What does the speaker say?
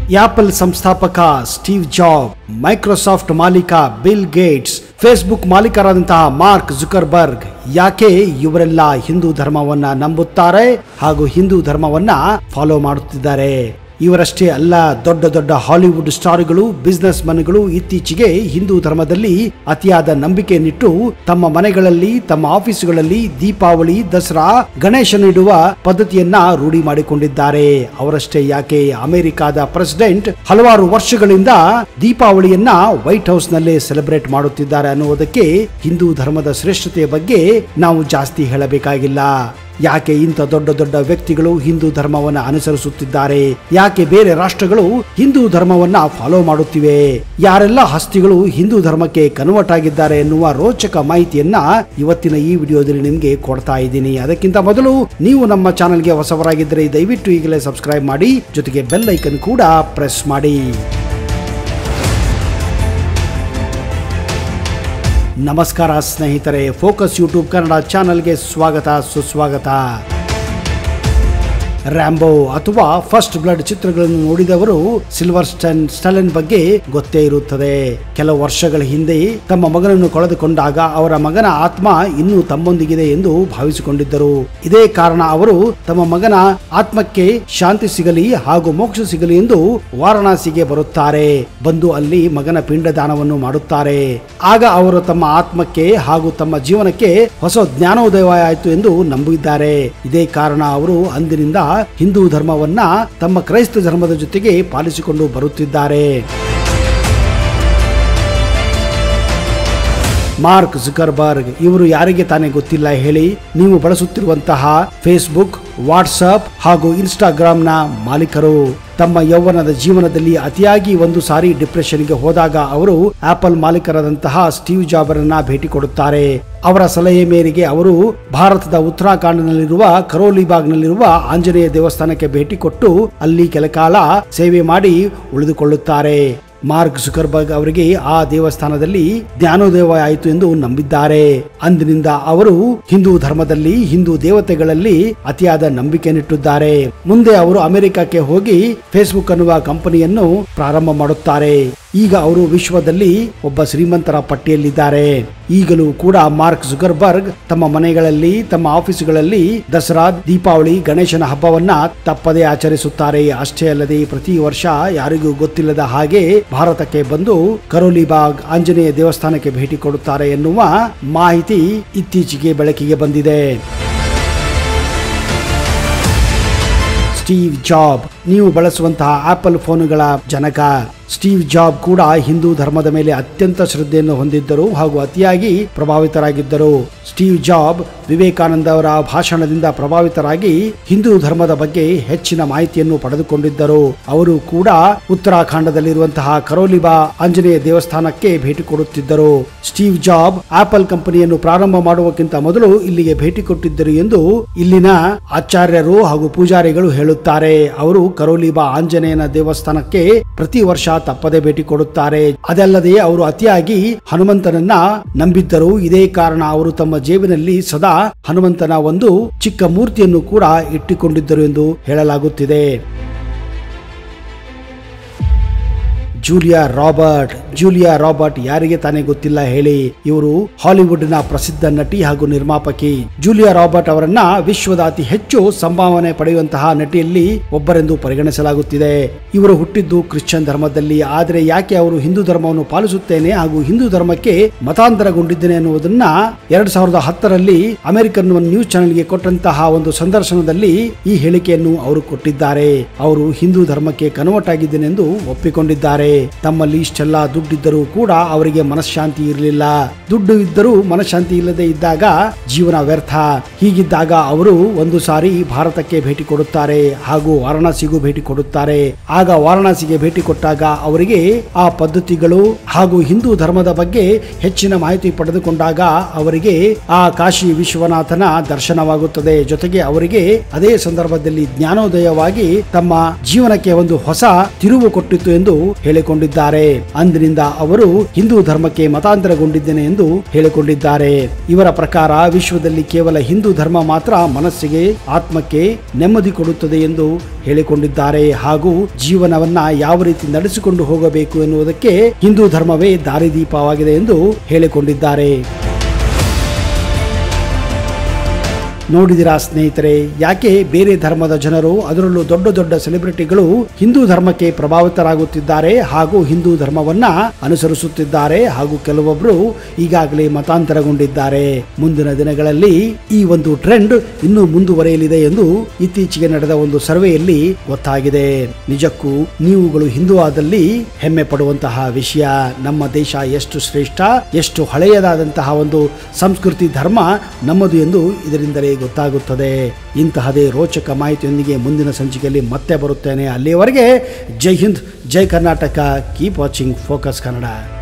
apple ಸಂಸ್ಥಾಪಕ Steve Jobs Microsoft ಮಾಲೀಕ Bill Gates Facebook ಮಾಲೀಕರಾದಂತಹ ಮಾರ್ಕ್ ಜುಕರ್ಬರ್ಗ್ ಯಾಕೆ ಇವರೆಲ್ಲ ಹಿಂದೂ ಧರ್ಮವನ್ನ ನಂಬುತ್ತಾರೆ ಹಾಗೂ ಹಿಂದೂ ಧರ್ಮವನ್ನ ಫಾಲೋ ಮಾಡುತ್ತಿದ್ದಾರೆ ಇವರಷ್ಟೇ ಅಲ್ಲ ದೊಡ್ಡ ದೊಡ್ಡ ಹಾಲಿವುಡ್ ಸ್ಟಾರ್ಗಳು ಬಿಸ್ನೆಸ್ ಮನ್ಗಳು ಇತ್ತೀಚೆಗೆ ಹಿಂದೂ ಧರ್ಮದಲ್ಲಿ ಅತಿಯಾದ ನಂಬಿಕೆಯನ್ನಿಟ್ಟು ತಮ್ಮ ಮನೆಗಳಲ್ಲಿ ತಮ್ಮ ಆಫೀಸುಗಳಲ್ಲಿ ದೀಪಾವಳಿ ದಸರಾ ಗಣೇಶನಿಡುವ ಪದ್ಧತಿಯನ್ನ ರೂಢಿ ಮಾಡಿಕೊಂಡಿದ್ದಾರೆ ಅವರಷ್ಟೇ ಯಾಕೆ ಅಮೆರಿಕಾದ ಪ್ರೆಸಿಡೆಂಟ್ ಹಲವಾರು ವರ್ಷಗಳಿಂದ ದೀಪಾವಳಿಯನ್ನ ವೈಟ್ ಹೌಸ್ ನಲ್ಲೇ ಸೆಲೆಬ್ರೇಟ್ ಮಾಡುತ್ತಿದ್ದಾರೆ ಅನ್ನುವುದಕ್ಕೆ ಹಿಂದೂ ಧರ್ಮದ ಶ್ರೇಷ್ಠತೆಯ ಬಗ್ಗೆ ನಾವು ಜಾಸ್ತಿ ಹೇಳಬೇಕಾಗಿಲ್ಲ ಯಾಕೆ ಇಂಥ ದೊಡ್ಡ ದೊಡ್ಡ ವ್ಯಕ್ತಿಗಳು ಹಿಂದೂ ಧರ್ಮವನ್ನ ಅನುಸರಿಸುತ್ತಿದ್ದಾರೆ ಯಾಕೆ ಬೇರೆ ರಾಷ್ಟ್ರಗಳು ಹಿಂದೂ ಧರ್ಮವನ್ನ ಫಾಲೋ ಮಾಡುತ್ತಿವೆ ಯಾರೆಲ್ಲ ಹಸ್ತಿಗಳು ಹಿಂದೂ ಧರ್ಮಕ್ಕೆ ಕನ್ವರ್ಟ್ ಆಗಿದ್ದಾರೆ ಎನ್ನುವ ರೋಚಕ ಮಾಹಿತಿಯನ್ನ ಇವತ್ತಿನ ಈ ವಿಡಿಯೋದಲ್ಲಿ ನಿಮಗೆ ಕೊಡ್ತಾ ಇದ್ದೀನಿ ಅದಕ್ಕಿಂತ ಮೊದಲು ನೀವು ನಮ್ಮ ಚಾನೆಲ್ಗೆ ಹೊಸವರಾಗಿದ್ದರೆ ದಯವಿಟ್ಟು ಈಗಲೇ ಸಬ್ಸ್ಕ್ರೈಬ್ ಮಾಡಿ ಜೊತೆಗೆ ಬೆಲ್ ಐಕನ್ ಕೂಡ ಪ್ರೆಸ್ ಮಾಡಿ ನಮಸ್ಕಾರ ಸ್ನೇಹಿತರೆ ಫೋಕಸ್ ಯೂಟ್ಯೂಬ್ ಕನ್ನಡ ಚಾನಲ್ಗೆ ಸ್ವಾಗತ ಸುಸ್ವಾಗತ ರ್ಯಾಂಬೋ ಅಥವಾ ಫಸ್ಟ್ ಬ್ಲಡ್ ಚಿತ್ರಗಳನ್ನು ನೋಡಿದವರು ಸಿಲ್ವರ್ ಸ್ಟನ್ ಸ್ಟಲನ್ ಬಗ್ಗೆ ಗೊತ್ತೇ ಇರುತ್ತದೆ ಕೆಲವು ವರ್ಷಗಳ ಹಿಂದೆ ತಮ್ಮ ಮಗನನ್ನು ಕಳೆದುಕೊಂಡಾಗ ಅವರ ಮಗನ ಆತ್ಮ ಇನ್ನೂ ತಮ್ಮೊಂದಿಗಿದೆ ಎಂದು ಭಾವಿಸಿಕೊಂಡಿದ್ದರು ಇದೇ ಕಾರಣ ಅವರು ತಮ್ಮ ಮಗನ ಆತ್ಮಕ್ಕೆ ಶಾಂತಿ ಸಿಗಲಿ ಹಾಗೂ ಮೋಕ್ಷ ಸಿಗಲಿ ಎಂದು ವಾರಣಾಸಿಗೆ ಬರುತ್ತಾರೆ ಬಂದು ಅಲ್ಲಿ ಮಗನ ಪಿಂಡದಾನವನ್ನು ಮಾಡುತ್ತಾರೆ ಆಗ ಅವರು ತಮ್ಮ ಆತ್ಮಕ್ಕೆ ಹಾಗೂ ತಮ್ಮ ಜೀವನಕ್ಕೆ ಹೊಸ ಜ್ಞಾನೋದಯ ಆಯಿತು ಎಂದು ನಂಬಿದ್ದಾರೆ ಇದೇ ಕಾರಣ ಅವರು ಅಂದಿನಿಂದ ಹಿಂದೂ ಧರ್ಮವನ್ನ ತಮ್ಮ ಕ್ರೈಸ್ತ ಧರ್ಮದ ಜೊತೆಗೆ ಪಾಲಿಸಿಕೊಂಡು ಬರುತ್ತಿದ್ದಾರೆ ಮಾರ್ಕ್ ಜುಕರ್ಬರ್ಗ್ ಇವರು ಯಾರಿಗೆ ತಾನೇ ಗೊತ್ತಿಲ್ಲ ಹೇಳಿ ನೀವು ಬಳಸುತ್ತಿರುವಂತಹ ಫೇಸ್ಬುಕ್ ವಾಟ್ಸಪ್ ಹಾಗೂ ಇನ್ಸ್ಟಾಗ್ರಾಂನ ಮಾಲೀಕರು ತಮ್ಮ ಯೌವನದ ಜೀವನದಲ್ಲಿ ಅತಿಯಾಗಿ ಒಂದು ಸಾರಿ ಡಿಪ್ರೆಷನ್ಗೆ ಹೋದಾಗ ಅವರು ಆಪಲ್ ಮಾಲೀಕರಾದಂತಹ ಸ್ಟೀವ್ ಜಾಬರನ್ನ ಭೇಟಿ ಕೊಡುತ್ತಾರೆ ಅವರ ಸಲಹೆ ಮೇರೆಗೆ ಅವರು ಭಾರತದ ಉತ್ತರಾಖಂಡ್ನಲ್ಲಿರುವ ಕರೋಲಿಬಾಗ್ನಲ್ಲಿರುವ ಆಂಜನೇಯ ದೇವಸ್ಥಾನಕ್ಕೆ ಭೇಟಿ ಕೊಟ್ಟು ಅಲ್ಲಿ ಕೆಲಕಾಲ ಸೇವೆ ಮಾಡಿ ಉಳಿದುಕೊಳ್ಳುತ್ತಾರೆ ಮಾರ್ಕ್ ಜುಕರ್ಬರ್ಗ್ ಅವರಿಗೆ ಆ ದೇವಸ್ಥಾನದಲ್ಲಿ ಜ್ಞಾನೋದಯ ಆಯಿತು ಎಂದು ನಂಬಿದ್ದಾರೆ ಅಂದಿನಿಂದ ಅವರು ಹಿಂದೂ ಧರ್ಮದಲ್ಲಿ ಹಿಂದೂ ದೇವತೆಗಳಲ್ಲಿ ಅತಿಯಾದ ನಂಬಿಕೆಯನ್ನಿಟ್ಟಿದ್ದಾರೆ ಮುಂದೆ ಅವರು ಅಮೆರಿಕಕ್ಕೆ ಹೋಗಿ ಫೇಸ್ಬುಕ್ ಅನ್ನುವ ಕಂಪನಿಯನ್ನು ಪ್ರಾರಂಭ ಮಾಡುತ್ತಾರೆ ಈಗ ಅವರು ವಿಶ್ವದಲ್ಲಿ ಒಬ್ಬ ಶ್ರೀಮಂತರ ಪಟ್ಟಿಯಲ್ಲಿದ್ದಾರೆ ಈಗಲೂ ಕೂಡ ಮಾರ್ಕ್ ಜುಗರ್ಬರ್ಗ್ ತಮ್ಮ ಮನೆಗಳಲ್ಲಿ ತಮ್ಮ ಆಫೀಸುಗಳಲ್ಲಿ ದಸರಾ ದೀಪಾವಳಿ ಗಣೇಶನ ಹಬ್ಬವನ್ನ ತಪ್ಪದೇ ಆಚರಿಸುತ್ತಾರೆ ಅಷ್ಟೇ ಅಲ್ಲದೆ ಪ್ರತಿ ವರ್ಷ ಯಾರಿಗೂ ಗೊತ್ತಿಲ್ಲದ ಹಾಗೆ ಭಾರತಕ್ಕೆ ಬಂದು ಕರೋಲಿಬಾಗ್ ಆಂಜನೇಯ ದೇವಸ್ಥಾನಕ್ಕೆ ಭೇಟಿ ಕೊಡುತ್ತಾರೆ ಎನ್ನುವ ಮಾಹಿತಿ ಇತ್ತೀಚೆಗೆ ಬೆಳಕಿಗೆ ಬಂದಿದೆ ಸ್ಟೀವ್ ಜಾಬ್ ನೀವು ಬಳಸುವಂತಹ ಆಪಲ್ ಫೋನುಗಳ ಜನಕ ಸ್ಟೀವ್ ಜಾಬ್ ಕೂಡ ಹಿಂದೂ ಧರ್ಮದ ಮೇಲೆ ಅತ್ಯಂತ ಶ್ರದ್ಧೆಯನ್ನು ಹೊಂದಿದ್ದರು ಹಾಗೂ ಅತಿಯಾಗಿ ಪ್ರಭಾವಿತರಾಗಿದ್ದರು ಸ್ಟೀವ್ ಜಾಬ್ ವಿವೇಕಾನಂದ ಅವರ ಭಾಷಣದಿಂದ ಪ್ರಭಾವಿತರಾಗಿ ಹಿಂದೂ ಧರ್ಮದ ಬಗ್ಗೆ ಹೆಚ್ಚಿನ ಮಾಹಿತಿಯನ್ನು ಪಡೆದುಕೊಂಡಿದ್ದರು ಅವರು ಕೂಡ ಉತ್ತರಾಖಂಡದಲ್ಲಿರುವಂತಹ ಕರೋಲಿಬಾ ಆಂಜನೇಯ ದೇವಸ್ಥಾನಕ್ಕೆ ಭೇಟಿ ಕೊಡುತ್ತಿದ್ದರು ಸ್ಟೀವ್ ಜಾಬ್ ಆಪಲ್ ಕಂಪನಿಯನ್ನು ಪ್ರಾರಂಭ ಮಾಡುವಕ್ಕಿಂತ ಮೊದಲು ಇಲ್ಲಿಗೆ ಭೇಟಿ ಕೊಟ್ಟಿದ್ದರು ಎಂದು ಇಲ್ಲಿನ ಆಚಾರ್ಯರು ಹಾಗೂ ಪೂಜಾರಿಗಳು ಹೇಳುತ್ತಾರೆ ಅವರು ಕರೋಲಿಬಾ ಆಂಜನೇಯನ ದೇವಸ್ಥಾನಕ್ಕೆ ಪ್ರತಿ ವರ್ಷ ತಪ್ಪದೆ ಭೇಟಿ ಕೊಡುತ್ತಾರೆ ಅದಲ್ಲದೆ ಅವರು ಅತಿಯಾಗಿ ಹನುಮಂತನನ್ನ ನಂಬಿದ್ದರು ಇದೇ ಕಾರಣ ಅವರು ತಮ್ಮ ಜೇಬಿನಲ್ಲಿ ಸದಾ ಹನುಮಂತನ ಒಂದು ಚಿಕ್ಕ ಮೂರ್ತಿಯನ್ನು ಕೂಡ ಇಟ್ಟುಕೊಂಡಿದ್ದರು ಎಂದು ಹೇಳಲಾಗುತ್ತಿದೆ ಜೂಲಿಯಾ ರಾಬರ್ಟ್ ಜೂಲಿಯಾ ರಾಬರ್ಟ್ ಯಾರಿಗೆ ತಾನೇ ಗೊತ್ತಿಲ್ಲ ಹೇಳಿ ಇವರು ಹಾಲಿವುಡ್ ನ ಪ್ರಸಿದ್ಧ ನಟಿ ಹಾಗೂ ನಿರ್ಮಾಪಕಿ ಜೂಲಿಯಾ ರಾಬರ್ಟ್ ಅವರನ್ನ ವಿಶ್ವದ ಅತಿ ಹೆಚ್ಚು ಸಂಭಾವನೆ ಪಡೆಯುವಂತಹ ನಟಿಯಲ್ಲಿ ಒಬ್ಬರೆಂದು ಪರಿಗಣಿಸಲಾಗುತ್ತಿದೆ ಇವರು ಹುಟ್ಟಿದ್ದು ಕ್ರಿಶ್ಚಿಯನ್ ಧರ್ಮದಲ್ಲಿ ಆದರೆ ಯಾಕೆ ಅವರು ಹಿಂದೂ ಧರ್ಮವನ್ನು ಪಾಲಿಸುತ್ತೇನೆ ಹಾಗೂ ಹಿಂದೂ ಧರ್ಮಕ್ಕೆ ಮತಾಂತರಗೊಂಡಿದ್ದೇನೆ ಎನ್ನುವುದನ್ನ ಎರಡ್ ಸಾವಿರದ ಹತ್ತರಲ್ಲಿ ಅಮೆರಿಕನ್ ನ್ಯೂಸ್ ಚಾನೆಲ್ಗೆ ಕೊಟ್ಟಂತಹ ಒಂದು ಸಂದರ್ಶನದಲ್ಲಿ ಈ ಹೇಳಿಕೆಯನ್ನು ಅವರು ಕೊಟ್ಟಿದ್ದಾರೆ ಅವರು ಹಿಂದೂ ಧರ್ಮಕ್ಕೆ ಕನ್ವರ್ಟ್ ಆಗಿದ್ದೇನೆ ಎಂದು ಒಪ್ಪಿಕೊಂಡಿದ್ದಾರೆ ತಮ್ಮಲ್ಲಿ ಇಷ್ಟೆಲ್ಲ ದುಡ್ಡಿದ್ದರೂ ಕೂಡ ಅವರಿಗೆ ಮನಃಶಾಂತಿ ಇರಲಿಲ್ಲ ದುಡ್ಡು ಇದ್ದರೂ ಮನಃಶಾಂತಿ ಇಲ್ಲದೆ ಇದ್ದಾಗ ಜೀವನ ವ್ಯರ್ಥ ಹೀಗಿದ್ದಾಗ ಅವರು ಒಂದು ಸಾರಿ ಭಾರತಕ್ಕೆ ಭೇಟಿ ಕೊಡುತ್ತಾರೆ ಹಾಗೂ ವಾರಣಾಸಿಗೂ ಭೇಟಿ ಕೊಡುತ್ತಾರೆ ಆಗ ವಾರಣಾಸಿಗೆ ಭೇಟಿ ಕೊಟ್ಟಾಗ ಅವರಿಗೆ ಆ ಪದ್ಧತಿಗಳು ಹಾಗೂ ಹಿಂದೂ ಧರ್ಮದ ಬಗ್ಗೆ ಹೆಚ್ಚಿನ ಮಾಹಿತಿ ಪಡೆದುಕೊಂಡಾಗ ಅವರಿಗೆ ಆ ಕಾಶಿ ವಿಶ್ವನಾಥನ ದರ್ಶನವಾಗುತ್ತದೆ ಜೊತೆಗೆ ಅವರಿಗೆ ಅದೇ ಸಂದರ್ಭದಲ್ಲಿ ಜ್ಞಾನೋದಯವಾಗಿ ತಮ್ಮ ಜೀವನಕ್ಕೆ ಒಂದು ಹೊಸ ತಿರುವು ಕೊಟ್ಟಿತ್ತು ಎಂದು ಹೇಳಿ ಹೇಳಿಕೊಂಡಿದ್ದಾರೆ ಅಂದಿನಿಂದ ಅವರು ಹಿಂದೂ ಧರ್ಮಕ್ಕೆ ಮತಾಂತರಗೊಂಡಿದ್ದೇನೆ ಎಂದು ಹೇಳಿಕೊಂಡಿದ್ದಾರೆ ಇವರ ಪ್ರಕಾರ ವಿಶ್ವದಲ್ಲಿ ಕೇವಲ ಹಿಂದೂ ಧರ್ಮ ಮಾತ್ರ ಮನಸ್ಸಿಗೆ ಆತ್ಮಕ್ಕೆ ನೆಮ್ಮದಿ ಕೊಡುತ್ತದೆ ಎಂದು ಹೇಳಿಕೊಂಡಿದ್ದಾರೆ ಹಾಗೂ ಜೀವನವನ್ನ ಯಾವ ರೀತಿ ನಡೆಸಿಕೊಂಡು ಹೋಗಬೇಕು ಎನ್ನುವುದಕ್ಕೆ ಹಿಂದೂ ಧರ್ಮವೇ ದಾರಿದೀಪವಾಗಿದೆ ಎಂದು ಹೇಳಿಕೊಂಡಿದ್ದಾರೆ ನೋಡಿದಿರಾ ಸ್ನೇಹಿತರೆ ಯಾಕೆ ಬೇರೆ ಧರ್ಮದ ಜನರು ಅದರಲ್ಲೂ ದೊಡ್ಡ ದೊಡ್ಡ ಸೆಲೆಬ್ರಿಟಿಗಳು ಹಿಂದೂ ಧರ್ಮಕ್ಕೆ ಪ್ರಭಾವಿತರಾಗುತ್ತಿದ್ದಾರೆ ಹಾಗೂ ಹಿಂದೂ ಧರ್ಮವನ್ನ ಅನುಸರಿಸುತ್ತಿದ್ದಾರೆ ಹಾಗೂ ಕೆಲವೊಬ್ಬರು ಈಗಾಗಲೇ ಮತಾಂತರಗೊಂಡಿದ್ದಾರೆ ಮುಂದಿನ ದಿನಗಳಲ್ಲಿ ಈ ಒಂದು ಟ್ರೆಂಡ್ ಇನ್ನೂ ಮುಂದುವರಿಯಲಿದೆ ಎಂದು ಇತ್ತೀಚೆಗೆ ನಡೆದ ಒಂದು ಸರ್ವೆಯಲ್ಲಿ ಗೊತ್ತಾಗಿದೆ ನಿಜಕ್ಕೂ ನೀವುಗಳು ಹಿಂದೂ ಆದಲ್ಲಿ ಹೆಮ್ಮೆ ಪಡುವಂತಹ ವಿಷಯ ನಮ್ಮ ದೇಶ ಎಷ್ಟು ಶ್ರೇಷ್ಠ ಎಷ್ಟು ಹಳೆಯದಾದಂತಹ ಒಂದು ಸಂಸ್ಕೃತಿ ಧರ್ಮ ನಮ್ಮದು ಎಂದು ಇದರಿಂದಲೇ ಗೊತ್ತಾಗುತ್ತದೆ ಇಂತಹದೇ ರೋಚಕ ಮಾಹಿತಿಯೊಂದಿಗೆ ಮುಂದಿನ ಸಂಚಿಕೆಯಲ್ಲಿ ಮತ್ತೆ ಬರುತ್ತೇನೆ ಅಲ್ಲಿಯವರೆಗೆ ಜೈ ಹಿಂದ್ ಜೈ Karnataka keep watching focus Kannada